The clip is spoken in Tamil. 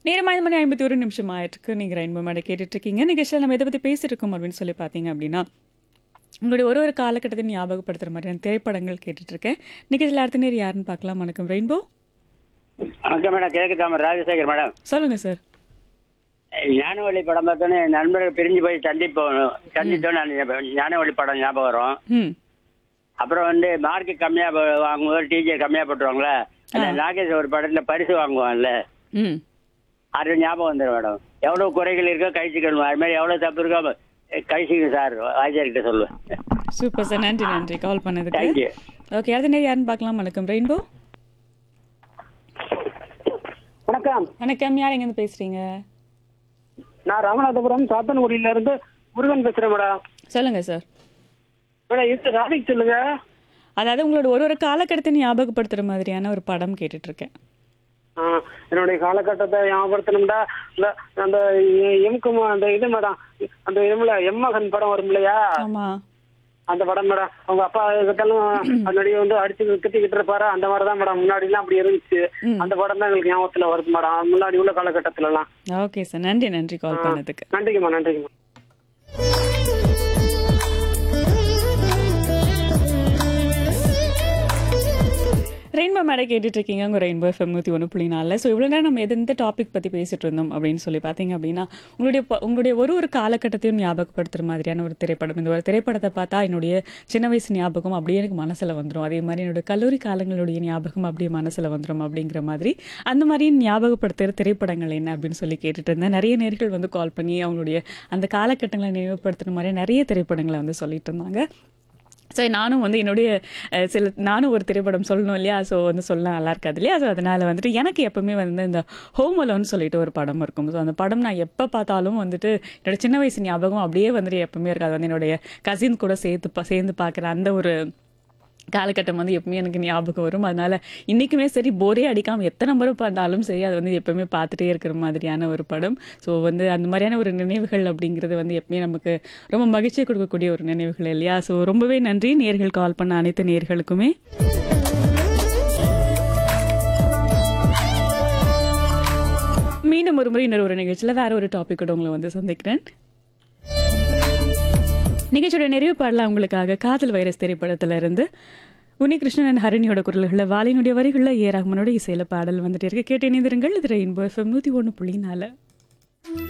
நேரம் ஐந்து மணி ஐம்பத்தி ஒரு நிமிஷம் ஆயிட்டுருக்கு நீங்கள் ரெயின்போ மேடை கேட்டுட்டு இருக்கீங்க நிகழ்ச்சியில் நம்ம எதை பற்றி பேசிட்டு இருக்கோம் அப்படின்னு சொல்லி பார்த்தீங்க அப்படின்னா உங்களுடைய ஒரு ஒரு காலகட்டத்தை ஞாபகப்படுத்துகிற மாதிரியான திரைப்படங்கள் கேட்டுட்டு இருக்கேன் நிகழ்ச்சியில் அடுத்த நேரம் யாருன்னு பார்க்கலாம் வணக்கம் ரெயின்போ வணக்கம் மேடம் கிழக்கு தாமர் ராஜசேகர் மேடம் சொல்லுங்க சார் ஞானவழி படம் பார்த்தோன்னே என் நண்பர்கள் பிரிஞ்சு போய் சந்திப்போம் சந்தித்தோன்னு ஞானவழி படம் ஞாபகம் வரும் ம் அப்புறம் வந்து மார்க் கம்மியாக வாங்கும்போது டீச்சர் கம்மியாக போட்டுருவாங்களே அந்த நாகேஷ் ஒரு படத்தில் பரிசு வாங்குவான்ல ம் அது ஞாபகம் வந்துடும் மேடம் எவ்வளோ குறைகள் இருக்கோ கழிச்சுக்கணும் அது மாதிரி எவ்வளோ தப்பு இருக்கோ கழிச்சிக்கணும் சார் வாஜியார்கிட்ட சொல்லுவேன் சூப்பர் சார் நன்றி நன்றி கால் பண்ணதுக்கு தேங்க்யூ ஓகே அடுத்த நேரம் யாருன்னு பார்க்கலாம் வணக்கம் ரெயின்போ வணக்கம் வணக்கம் யார் எங்கேருந்து பேசுறீங்க நான் ராமநாதபுரம் சாத்தன்குடியில இருந்து முருகன் பேசுறேன் மேடம் சொல்லுங்க சார் மேடம் இது ராணிக்கு சொல்லுங்க அதாவது உங்களோட ஒரு ஒரு காலகட்டத்தை ஞாபகப்படுத்துகிற மாதிரியான ஒரு படம் கேட்டுட்டு இருக்கேன் ஆ, என்னுடைய காலகட்டத்தை ஞாபகப்படுத்தணும்டா இந்த அந்த எம்கும் அந்த இது மேடம் அந்த எம்ல எம்மகன் படம் வரும் இல்லையா ஆமா அந்த படம் மேடம் அவங்க அப்பா கிட்டலும் முன்னாடி வந்து அடிச்சு கத்திக்கிட்டு இருப்பாரு அந்த மாதிரி தான் மேடம் முன்னாடி எல்லாம் அப்படி இருந்துச்சு ம். அந்த படம் தான் எங்களுக்கு ஞாபகத்துல வருது மேடம் முன்னாடி உள்ள காலகட்டத்துல எல்லாம் ஓகே சார் நன்றி நன்றி கால் பண்ணதுக்கு நன்றிங்கம்மா நன்றிங்கம்மா ரெயின்போ மேடை கேட்டுட்டு இருக்கீங்க உங்கள் ரெயின்போ எஃப்எம் நூற்றி ஒன்று புள்ளி நாலில் ஸோ இவ்வளோ நேரம் நம்ம எந்த டாபிக் பற்றி பேசிட்டு இருந்தோம் அப்படின்னு சொல்லி பார்த்தீங்க அப்படின்னா உங்களுடைய ப- உங்களுடைய ஒரு ஒரு காலகட்டத்தையும் ஞாபகப்படுத்துகிற மாதிரியான ஒரு திரைப்படம் இந்த ஒரு திரைப்படத்தை பார்த்தா என்னுடைய சின்ன வயசு ஞாபகம் அப்படியே எனக்கு மனசில் வந்துடும் அதே மாதிரி என்னோட கல்லூரி காலங்களுடைய ஞாபகம் அப்படியே மனசில் வந்துடும் அப்படிங்கிற மாதிரி அந்த மாதிரி ஞாபகப்படுத்துகிற திரைப்படங்கள் என்ன அப்படின்னு சொல்லி கேட்டுட்டு இருந்தேன் நிறைய நேர்கள் வந்து கால் பண்ணி அவங்களுடைய அந்த காலகட்டங்களை நினைவுபடுத்துகிற மாதிரி நிறைய திரைப்படங்களை வந்து சொல்லிட்டு இருந்தாங்க ஸோ நானும் வந்து என்னுடைய அஹ், சில நானும் ஒரு திரைப்படம் சொல்லணும் இல்லையா ஸோ வந்து சொல்ல நல்லா இருக்காது இல்லையா ஸோ அதனால் வந்துட்டு எனக்கு எப்பவுமே வந்து இந்த ஹோம் அலோன்னு சொல்லிட்டு ஒரு படம் இருக்கும் ஸோ அந்த படம் நான் எப்போ பார்த்தாலும் வந்துட்டு என்னோட சின்ன வயசு ஞாபகம் அப்படியே வந்துட்டு எப்பவுமே இருக்காது வந்து என்னுடைய கசின் கூட சேர்த்து பா- சேர்ந்து பார்க்குற அந்த ஒரு காலகட்டம் வந்து எப்பவுமே எனக்கு ஞாபகம் வரும் அதனால இன்றைக்குமே சரி போரே அடிக்காமல் எத்தனை முறை பார்த்தாலும் சரி அது வந்து எப்பவுமே பார்த்துட்டே இருக்கிற மாதிரியான ஒரு படம் ஸோ வந்து அந்த மாதிரியான ஒரு நினைவுகள் அப்படிங்கிறது வந்து எப்பவுமே நமக்கு ரொம்ப மகிழ்ச்சி கொடுக்கக்கூடிய ஒரு நினைவுகள் இல்லையா ஸோ ரொம்பவே நன்றி நேர்கள் கால் பண்ண அனைத்து நேர்களுக்குமே மீண்டும் ஒரு முறை இன்னொரு ஒரு நிகழ்ச்சியில் வேற ஒரு டாபிக்கோட உங்களை வந்து சந்திக்கிறேன் நிகழ்ச்சியோட நிறைவு பாடலாம் உங்களுக்காக காதல் வைரஸ் திரைப்படத்துல இருந்து உன்னிகிருஷ்ணன் and ஹரணியோட குரல்களில் வாலினுடைய வரிகளில் ஏ ரஹ்மானோட இசையில பாடல் வந்துட்டு இருக்கு கேட்டு இணைந்திருங்கள் இது ரெயின்போ எஃப்எம் நூற்றி ஒன்று புள்ளி நாலு